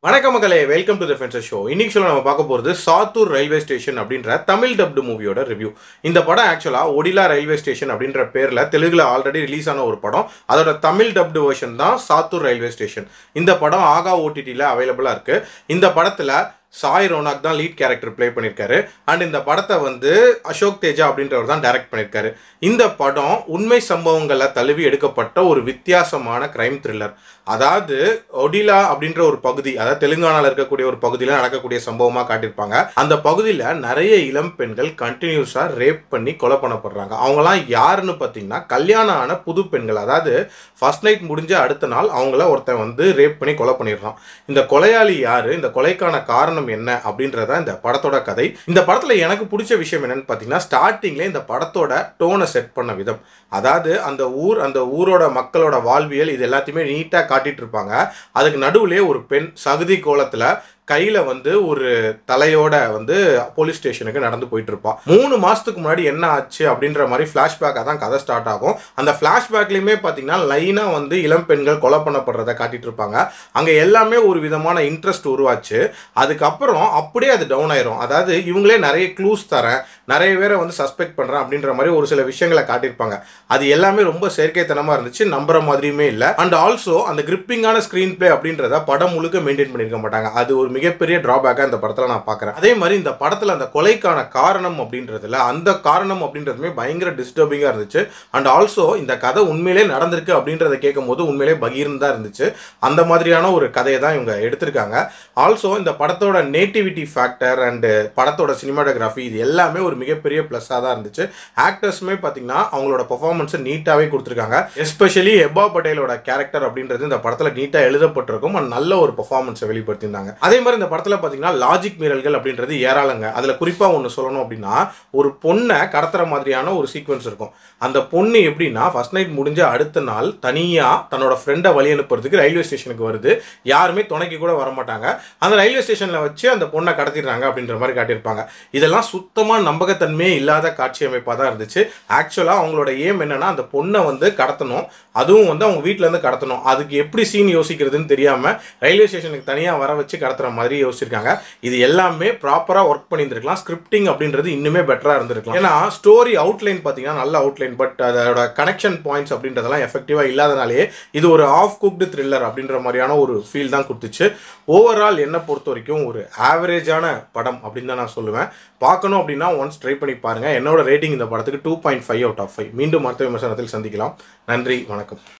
வணக்கம் மக்களே welcome to the fencer show இன்னைக்கு சொல்ல நம்ம பார்க்க போகிறது சாத்தூர் ரயில்வே ஸ்டேஷன் அப்படின்ற தமிழ் டப்டு மூவியோட ரிவ்யூ இந்த படம் ஆக்சுவலாக ஒடிலா ரயில்வே ஸ்டேஷன் அப்படின்ற பேரில் தெலுங்குல ஆல்ரெடி ரிலீஸ் ஆன ஒரு படம் அதோட தமிழ் டப்டு வெர்ஷன் தான் சாத்தூர் ரயில்வே ஸ்டேஷன் இந்த படம் ஆகா ஓடிடியில் அவைலபிளாக இருக்குது இந்த படத்தில் சாய் ரோனாக் தான் லீட் கேரக்டர் ப்ளே பண்ணியிருக்காரு அண்ட் இந்த படத்தை வந்து அசோக் தேஜா அப்படின்றவர் தான் டைரக்ட் பண்ணியிருக்காரு இந்த படம் உண்மை சம்பவங்களை தழுவி எடுக்கப்பட்ட ஒரு வித்தியாசமான கிரைம் த்ரில்லர் அதாவது ஒடிலா அப்படின்ற ஒரு பகுதி அதாவது தெலுங்கானால இருக்கக்கூடிய ஒரு பகுதியில் நடக்கக்கூடிய சம்பவமாக காட்டியிருப்பாங்க அந்த பகுதியில் நிறைய இளம் பெண்கள் கண்டினியூஸாக ரேப் பண்ணி கொலை பண்ணப்படுறாங்க அவங்களாம் யாருன்னு பார்த்தீங்கன்னா கல்யாணம் ஆன புது பெண்கள் அதாவது ஃபர்ஸ்ட் நைட் முடிஞ்ச அடுத்த நாள் அவங்கள ஒருத்தன் வந்து ரேப் பண்ணி கொலை பண்ணிடுறான் இந்த கொலையாளி யாரு இந்த கொலைக்கான காரணம் என்ன அப்படின்றத இந்த படத்தோட கதை இந்த படத்துல எனக்கு பிடிச்ச விஷயம் என்னன்னு பார்த்தீங்கன்னா ஸ்டார்டிங்ல இந்த படத்தோட டோனை செட் பண்ண விதம் அதாவது அந்த ஊர் அந்த ஊரோட மக்களோட வாழ்வியல் இது எல்லாத்தையுமே நீட்டாக காட்டிட்டு இருப்பாங்க அதுக்கு நடுவுலே ஒரு பெண் சகுதி கோலத்தில் கையில் வந்து ஒரு தலையோட வந்து போலீஸ் ஸ்டேஷனுக்கு நடந்து போயிட்டு இருப்பான் மூணு மாதத்துக்கு முன்னாடி என்ன ஆச்சு அப்படின்ற மாதிரி ஃப்ளாஷ்பேக்காக தான் கதை ஸ்டார்ட் ஆகும் அந்த ஃப்ளாஷ்பேக்லேயுமே பார்த்தீங்கன்னா லைனாக வந்து இளம் பெண்கள் கொலை பண்ணப்படுறத காட்டிட்டு இருப்பாங்க அங்கே எல்லாமே ஒரு விதமான இன்ட்ரெஸ்ட் உருவாச்சு அதுக்கப்புறம் அப்படியே அது டவுன் ஆயிரும் அதாவது இவங்களே நிறைய க்ளூஸ் தரேன் நிறைய பேரை வந்து சஸ்பெக்ட் பண்ணுறேன் அப்படின்ற மாதிரி ஒரு சில விஷயங்களை காட்டியிருப்பாங்க அது எல்லாமே ரொம்ப செயற்கைத்தனமாக இருந்துச்சு நம்புற மாதிரியுமே இல்லை அண்ட் ஆல்சோ அந்த கிரிப்பிங்கான ஸ்க்ரீன் பிளே அப்படின்றத படம் முழுக்க மெயின்டைன் பண்ணியிருக்க மாட்டாங்க அது ஒரு மிகப்பெரிய டிராபேக்காக இந்த படத்தில் நான் பார்க்குறேன் அதே மாதிரி இந்த படத்தில் அந்த கொலைக்கான காரணம் அப்படின்றதுல அந்த காரணம் அப்படின்றதுமே பயங்கர டிஸ்டர்பிங்காக இருந்துச்சு அண்ட் ஆல்சோ இந்த கதை உண்மையிலே நடந்திருக்கு அப்படின்றத கேட்கும் போது உண்மையிலே பகீர்னு தான் இருந்துச்சு அந்த மாதிரியான ஒரு கதையை தான் இவங்க எடுத்திருக்காங்க ஆல்சோ இந்த படத்தோட நேட்டிவிட்டி ஃபேக்டர் அண்டு படத்தோட சினிமாட்டோகிராஃபி இது எல்லாமே ஒரு மிகப்பெரிய ப்ளஸ்ஸாக தான் இருந்துச்சு ஆக்டர்ஸுமே பார்த்தீங்கன்னா அவங்களோட பர்ஃபார்மன்ஸை நீட்டாகவே கொடுத்துருக்காங்க எஸ்பெஷலி ஹெபா பட்டேலோட கேரக்டர் அப்படின்றது இந்த படத்தில் நீட்டாக எழுதப்பட்டிருக்கும் and நல்ல ஒரு பர்ஃபார்மன்ஸை வெளிப்படுத்தியிருந்தாங்க அதே மாதிரி இந்த படத்தில் பார்த்தீங்கன்னா லாஜிக் மீறல்கள் அப்படின்றது ஏராளங்க அதில் குறிப்பாக ஒன்று சொல்லணும் அப்படின்னா ஒரு பொண்ணை கடத்துற மாதிரியான ஒரு சீக்வன்ஸ் இருக்கும் அந்த பொண்ணு எப்படின்னா ஃபர்ஸ்ட் நைட் முடிஞ்ச அடுத்த நாள் தனியாக தன்னோட ஃப்ரெண்டை வழி அனுப்புறதுக்கு ரயில்வே ஸ்டேஷனுக்கு வருது யாருமே துணைக்கு கூட வரமாட்டாங்க அந்த ரயில்வே ஸ்டேஷனில் வச்சு அந்த பொண்ணை கடத்திடுறாங்க அப்படின்ற மாதிரி காட்டியிருப்பாங்க இதெல்லாம் சுத்தமாக நம்பகத்தன்மையே இல்லாத காட்சி அமைப்பாக தான் இருந்துச்சு ஆக்சுவலாக அவங்களோட ஏம் என்னன்னா அந்த பொண்ணை வந்து கடத்தணும் அதுவும் வந்து அவங்க வீட்ல இருந்து கடத்தணும் அதுக்கு எப்படி சீன் யோசிக்கிறதுன்னு தெரியாமல் ரயில்வே ஸ்டேஷனுக்கு தனியாக வர வச்சு கடத்துற மாதிரி யோசிச்சிருக்காங்க இது எல்லாமே ப்ராப்பராக ஒர்க் பண்ணியிருந்திருக்கலாம் ஸ்கிரிப்டிங் அப்படின்றது இன்னுமே பெட்டராக இருந்திருக்கலாம் ஏன்னா ஸ்டோரி அவுட்லைன் பார்த்தீங்கன்னா நல்ல அவுட்லைன் பட் அதோட கனெக்ஷன் பாயிண்ட்ஸ் அப்படின்றதெல்லாம் எஃபெக்டிவாக இல்லாதனாலே இது ஒரு ஆஃப் குக்டு த்ரில்லர் அப்படின்ற மாதிரியான ஒரு ஃபீல் தான் கொடுத்துச்சு ஓவரால் என்னை பொறுத்த வரைக்கும் ஒரு ஆவரேஜான படம் அப்படின்னு தான் நான் சொல்லுவேன் பார்க்கணும் அப்படின்னா ஒன்ஸ் ட்ரை பண்ணி பாருங்கள் என்னோட ரேட்டிங் இந்த படத்துக்கு two point five out of five மீண்டும் மருத்துவ விமர்சனத்தில் சந்திக்கலாம் நன்றி வணக்கம்